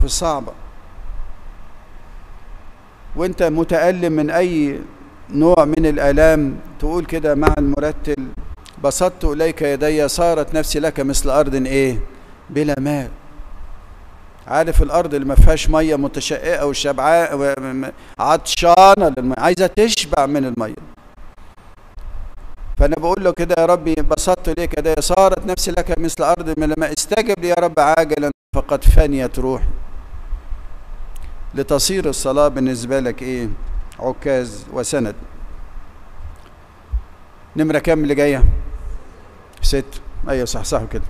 الصعبة وانت متألم من أي نوع من الآلام تقول كده مع المرتل بسطت إليك يدي صارت نفسي لك مثل أرض إيه بلا ماء عارف الأرض اللي ما فيهاش مية متشققة وشبعاء عطشانة للمية عايزة تشبع من المية فأنا بقول له كده يا ربي بسطت إليك يدي صارت نفسي لك مثل أرض من الماء استجب لي يا رب عاجلا فقد فنيت روحي لتصير الصلاة بالنسبة لك إيه عكاز وسند نمرة كام اللي جاية ست أيوة صح صح كده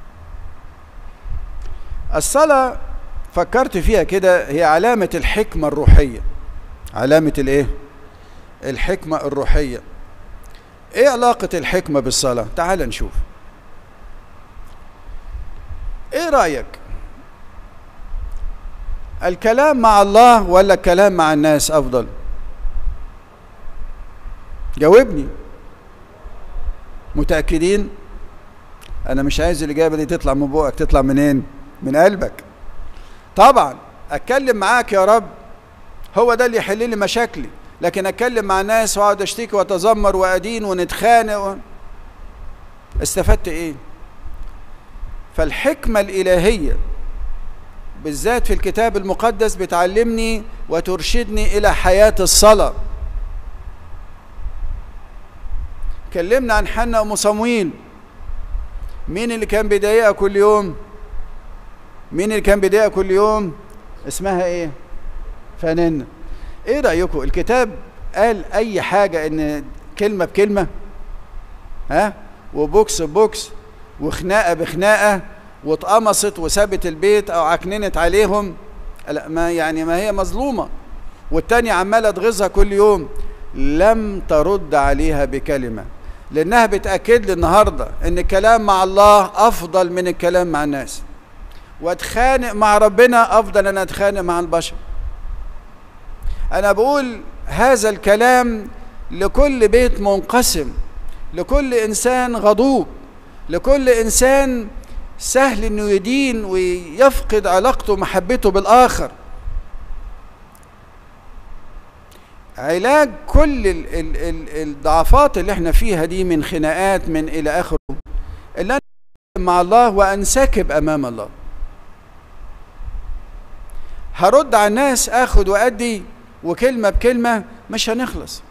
الصلاة فكرت فيها كده هي علامة الحكمة الروحية علامة الايه الحكمة الروحية ايه علاقة الحكمة بالصلاة تعال نشوف ايه رأيك الكلام مع الله ولا الكلام مع الناس افضل جاوبني متأكدين انا مش عايز الاجابة دي تطلع من بوقك تطلع منين من قلبك طبعا اتكلم معاك يا رب هو ده اللي يحل لي مشاكلي لكن اتكلم مع الناس واقعد اشتكي واتذمر وادين ونتخانق و... استفدت ايه فالحكمة الإلهية بالذات في الكتاب المقدس بتعلمني وترشدني إلى حياة الصلاة كلمنا عن حنا أم صمويل مين اللي كان بيضايقها كل يوم مين اللي كان بيضايقها كل يوم اسمها ايه فنانة ايه رأيكم الكتاب قال اي حاجة ان كلمة بكلمة ها وبوكس بوكس وخناقة بخناقة واتقمصت وسابت البيت او عكننت عليهم لا ما يعني ما هي مظلومة والتانية عمالة تغيظها كل يوم لم ترد عليها بكلمة لانها بتأكد لي النهاردة ان الكلام مع الله افضل من الكلام مع الناس واتخانق مع ربنا افضل ان اتخانق مع البشر انا بقول هذا الكلام لكل بيت منقسم لكل انسان غضوب لكل انسان سهل انه يدين ويفقد علاقته ومحبته بالاخر علاج كل ال ال ال الضعفات اللي احنا فيها دي من خناقات من الى اخره اللي انا مع الله وانسكب امام الله هرد على الناس اخد وادي وكلمه بكلمه مش هنخلص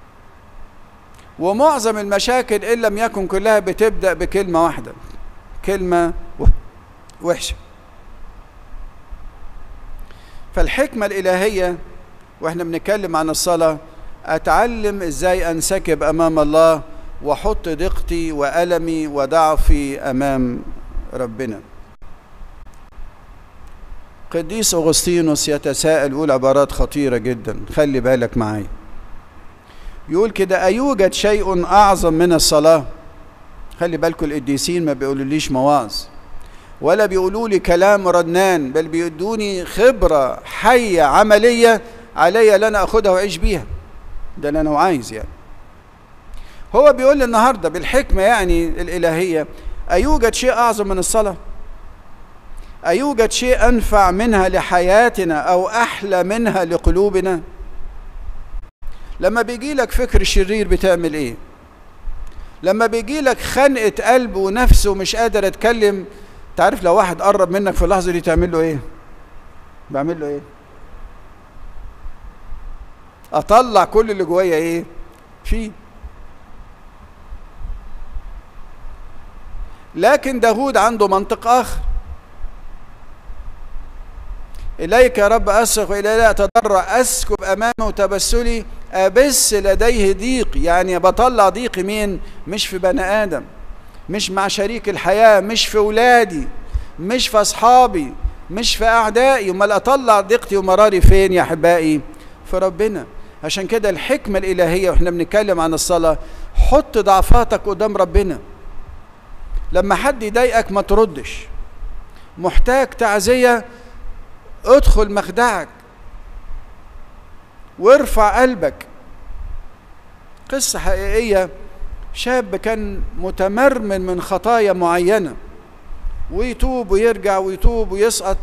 ومعظم المشاكل ان لم يكن كلها بتبدا بكلمه واحده كلمه وحشه فالحكمه الالهيه واحنا بنتكلم عن الصلاه اتعلم ازاي انسكب امام الله واحط ضيقتي والمي وضعفي امام ربنا قديس أغسطينوس يتساءل يقول عبارات خطيرة جدا خلي بالك معايا يقول كده أيوجد شيء أعظم من الصلاة خلي بالكم القديسين ما بيقولوليش مواعظ ولا بيقولوا لي كلام ردنان بل بيدوني خبرة حية عملية عليا اللي أنا أخدها وأعيش بيها ده اللي أنا عايز يعني هو بيقول لي النهاردة بالحكمة يعني الإلهية أيوجد شيء أعظم من الصلاة أيوجد شيء أنفع منها لحياتنا أو أحلى منها لقلوبنا لما بيجي لك فكر شرير بتعمل إيه لما بيجي لك خنقة قلب ونفس ومش قادر أتكلم تعرف لو واحد قرب منك في اللحظة دي تعمل له إيه بعمل له إيه أطلع كل اللي جوايا إيه فيه لكن داود عنده منطق آخر إليك يا رب أصرخ وإلى لا أتضرع أسكب أمامه تبسلي أبس لديه ضيق يعني بطلع ضيقي مين مش في بني آدم مش مع شريك الحياة مش في ولادي مش في أصحابي مش في أعدائي أمال أطلع ضيقتي ومراري فين يا أحبائي في ربنا عشان كده الحكمة الإلهية وإحنا بنتكلم عن الصلاة حط ضعفاتك قدام ربنا لما حد يضايقك ما تردش محتاج تعزية ادخل مخدعك وارفع قلبك قصة حقيقية شاب كان متمرمن من خطايا معينة ويتوب ويرجع ويتوب ويسقط